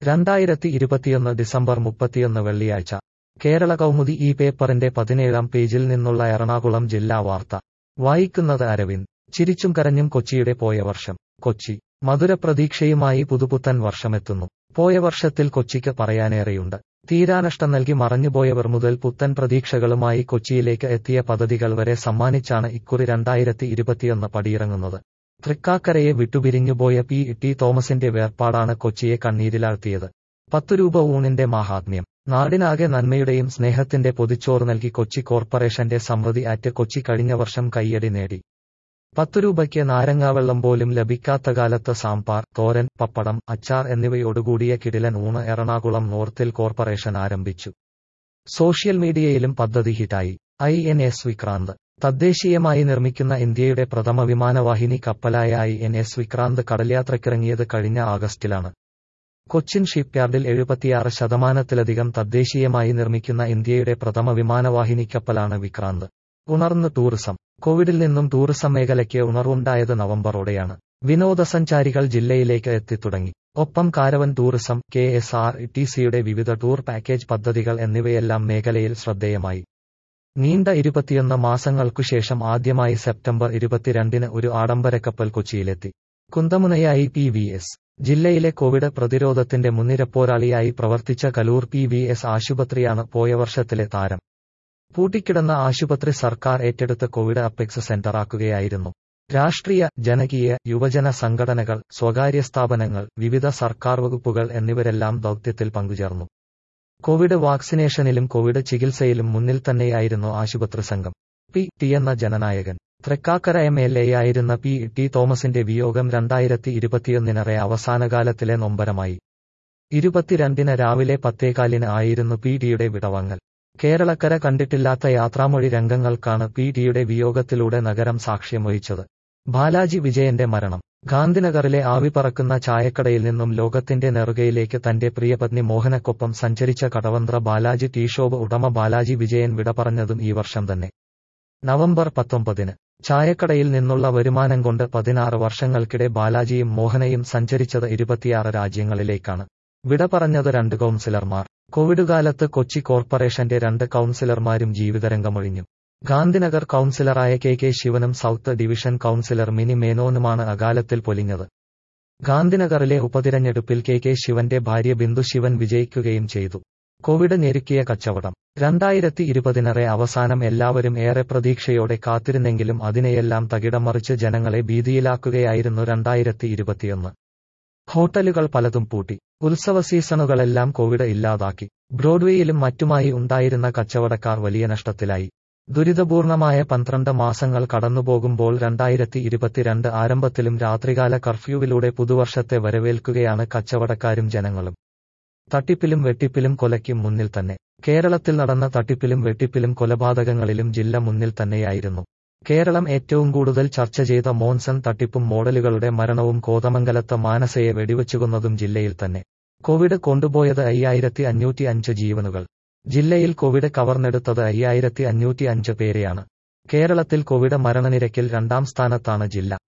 രണ്ടായിരത്തി ഇരുപത്തിയൊന്ന് ഡിസംബർ മുപ്പത്തിയൊന്ന് വെള്ളിയാഴ്ച കേരള കൗമുദി ഈ പേപ്പറിന്റെ പതിനേഴാം പേജിൽ നിന്നുള്ള എറണാകുളം ജില്ലാ വാർത്ത വായിക്കുന്നത് അരവിന്ദ് ചിരിച്ചും കരഞ്ഞും കൊച്ചിയുടെ പോയ വർഷം കൊച്ചി മധുരപ്രതീക്ഷയുമായി പുതുപുത്തൻ വർഷമെത്തുന്നു പോയ വർഷത്തിൽ കൊച്ചിക്ക് പറയാനേറെയുണ്ട് തീരാനഷ്ടം നൽകി മറഞ്ഞുപോയവർ മുതൽ പുത്തൻ പ്രതീക്ഷകളുമായി കൊച്ചിയിലേക്ക് എത്തിയ പദ്ധതികൾ വരെ സമ്മാനിച്ചാണ് ഇക്കുറി രണ്ടായിരത്തി ഇരുപത്തിയൊന്ന് പടിയിറങ്ങുന്നത് തൃക്കാക്കരയെ വിട്ടുപിരിഞ്ഞുപോയ പി ടി തോമസിന്റെ വേർപാടാണ് കൊച്ചിയെ കണ്ണീരിലാഴ്ത്തിയത് പത്തു രൂപ ഊണിന്റെ മാഹാത്മ്യം നാടിനാകെ നന്മയുടെയും സ്നേഹത്തിന്റെ പൊതിച്ചോറ് നൽകി കൊച്ചി കോർപ്പറേഷന്റെ സമൃദ്ധി ആറ്റ് കൊച്ചി കഴിഞ്ഞ വർഷം കയ്യടി നേടി പത്തു രൂപയ്ക്ക് നാരങ്ങാവെള്ളം പോലും ലഭിക്കാത്ത കാലത്ത് സാമ്പാർ തോരൻ പപ്പടം അച്ചാർ എന്നിവയോടുകൂടിയ കിടിലൻ ഊണ് എറണാകുളം നോർത്തിൽ കോർപ്പറേഷൻ ആരംഭിച്ചു സോഷ്യൽ മീഡിയയിലും പദ്ധതി ഹിറ്റായി ഐ എൻ എസ് വിക്രാന്ത് തദ്ദേശീയമായി നിർമ്മിക്കുന്ന ഇന്ത്യയുടെ പ്രഥമ വിമാനവാഹിനി കപ്പലായ ഐ എൻ എസ് വിക്രാന്ത് കടൽയാത്രക്കിറങ്ങിയത് കഴിഞ്ഞ ആഗസ്റ്റിലാണ് കൊച്ചിൻ ഷിപ്പ്യാർഡിൽ എഴുപത്തിയാറ് ശതമാനത്തിലധികം തദ്ദേശീയമായി നിർമ്മിക്കുന്ന ഇന്ത്യയുടെ പ്രഥമ വിമാനവാഹിനി കപ്പലാണ് വിക്രാന്ത് ഉണർന്ന് ടൂറിസം കോവിഡിൽ നിന്നും ടൂറിസം മേഖലയ്ക്ക് ഉണർവുണ്ടായത് നവംബറോടെയാണ് വിനോദസഞ്ചാരികൾ ജില്ലയിലേക്ക് എത്തിത്തുടങ്ങി ഒപ്പം caravan tourism K S R T സിയുടെ വിവിധ ടൂർ പാക്കേജ് പദ്ധതികൾ എന്നിവയെല്ലാം മേഖലയിൽ ശ്രദ്ധേയമായി നീണ്ട ഇരുപത്തിയൊന്ന് മാസങ്ങൾക്കുശേഷം ആദ്യമായി സെപ്റ്റംബർ ഇരുപത്തിരണ്ടിന് ഒരു ആഡംബരക്കപ്പൽ കൊച്ചിയിലെത്തി കുന്തമുനയായി പി വി എസ് ജില്ലയിലെ കോവിഡ് പ്രതിരോധത്തിന്റെ മുൻനിരപ്പോരാളിയായി പ്രവർത്തിച്ച കലൂർ പി വി എസ് ആശുപത്രിയാണ് പോയ വർഷത്തിലെ താരം പൂട്ടിക്കിടന്ന ആശുപത്രി സർക്കാർ ഏറ്റെടുത്ത് കോവിഡ് അപ്പെക്സ് സെന്ററാക്കുകയായിരുന്നു രാഷ്ട്രീയ ജനകീയ യുവജന സംഘടനകൾ സ്വകാര്യ സ്ഥാപനങ്ങൾ വിവിധ സർക്കാർ വകുപ്പുകൾ എന്നിവരെല്ലാം ദൗത്യത്തിൽ പങ്കുചേർന്നു കോവിഡ് വാക്സിനേഷനിലും കോവിഡ് ചികിത്സയിലും മുന്നിൽ തന്നെയായിരുന്നു ആശുപത്രി സംഘം പി ടി എന്ന ജനനായകൻ തൃക്കാക്കര എം എൽ എ ആയിരുന്ന പി ടി തോമസിന്റെ വിയോഗം രണ്ടായിരത്തി ഇരുപത്തിയൊന്നിനറെ അവസാനകാലത്തിലെ നൊമ്പരമായി ഇരുപത്തിരണ്ടിന് രാവിലെ പത്തേകാലിന് ആയിരുന്നു പി ടിയുടെ വിടവാങ്ങൽ കേരളക്കര കണ്ടിട്ടില്ലാത്ത യാത്രാമൊഴി രംഗങ്ങൾക്കാണ് പി ടിയുടെ വിയോഗത്തിലൂടെ നഗരം സാക്ഷ്യം വഹിച്ചത് ബാലാജി വിജയന്റെ മരണം ഗാന്ധിനഗറിലെ ആവി പറക്കുന്ന ചായക്കടയിൽ നിന്നും ലോകത്തിന്റെ നെറുകയിലേക്ക് തന്റെ പ്രിയപത്നി മോഹനക്കൊപ്പം സഞ്ചരിച്ച കടവന്ത്ര ബാലാജി ടീ ഷോപ്പ് ഉടമ ബാലാജി വിജയൻ വിട പറഞ്ഞതും ഈ വർഷം തന്നെ നവംബർ പത്തൊമ്പതിന് ചായക്കടയിൽ നിന്നുള്ള വരുമാനം കൊണ്ട് പതിനാറ് വർഷങ്ങൾക്കിടെ ബാലാജിയും മോഹനയും സഞ്ചരിച്ചത് ഇരുപത്തിയാറ് രാജ്യങ്ങളിലേക്കാണ് വിട പറഞ്ഞത് രണ്ട് കൗൺസിലർമാർ കോവിഡ് കാലത്ത് കൊച്ചി കോർപ്പറേഷന്റെ രണ്ട് കൗൺസിലർമാരും ജീവിതരംഗമൊഴിഞ്ഞു ഗാന്ധിനഗർ കൗൺസിലറായ കെ കെ ശിവനും സൗത്ത് ഡിവിഷൻ കൗൺസിലർ മിനി മേനോനുമാണ് അകാലത്തിൽ പൊലിഞ്ഞത് ഗാന്ധിനഗറിലെ ഉപതിരഞ്ഞെടുപ്പിൽ കെ കെ ശിവന്റെ ഭാര്യ ബിന്ദു ശിവൻ വിജയിക്കുകയും ചെയ്തു കോവിഡ് ഞെരുക്കിയ കച്ചവടം രണ്ടായിരത്തി ഇരുപതിനറെ അവസാനം എല്ലാവരും ഏറെ പ്രതീക്ഷയോടെ കാത്തിരുന്നെങ്കിലും അതിനെയെല്ലാം തകിടം മറിച്ച് ജനങ്ങളെ ഭീതിയിലാക്കുകയായിരുന്നു രണ്ടായിരത്തി ഇരുപത്തിയൊന്ന് ഹോട്ടലുകൾ പലതും പൂട്ടി ഉത്സവ സീസണുകളെല്ലാം കോവിഡ് ഇല്ലാതാക്കി ബ്രോഡ്വേയിലും മറ്റുമായി ഉണ്ടായിരുന്ന കച്ചവടക്കാർ വലിയ നഷ്ടത്തിലായി ദുരിതപൂർണമായ പന്ത്രണ്ട് മാസങ്ങൾ കടന്നുപോകുമ്പോൾ രണ്ടായിരത്തി ഇരുപത്തിരണ്ട് ആരംഭത്തിലും രാത്രികാല കർഫ്യൂവിലൂടെ പുതുവർഷത്തെ വരവേൽക്കുകയാണ് കച്ചവടക്കാരും ജനങ്ങളും തട്ടിപ്പിലും വെട്ടിപ്പിലും കൊലയ്ക്കും മുന്നിൽ തന്നെ കേരളത്തിൽ നടന്ന തട്ടിപ്പിലും വെട്ടിപ്പിലും കൊലപാതകങ്ങളിലും ജില്ല മുന്നിൽ തന്നെയായിരുന്നു കേരളം ഏറ്റവും കൂടുതൽ ചർച്ച ചെയ്ത മോൺസൺ തട്ടിപ്പും മോഡലുകളുടെ മരണവും കോതമംഗലത്ത് മാനസയെ വെടിവെച്ചുകൊന്നതും ജില്ലയിൽ തന്നെ കോവിഡ് കൊണ്ടുപോയത് അയ്യായിരത്തി അഞ്ഞൂറ്റി അഞ്ച് ജീവനുകൾ ജില്ലയിൽ കോവിഡ് കവർന്നെടുത്തത് അയ്യായിരത്തി അഞ്ഞൂറ്റി അഞ്ച് പേരെയാണ് കേരളത്തിൽ കോവിഡ് മരണനിരക്കിൽ രണ്ടാം സ്ഥാനത്താണ് ജില്ല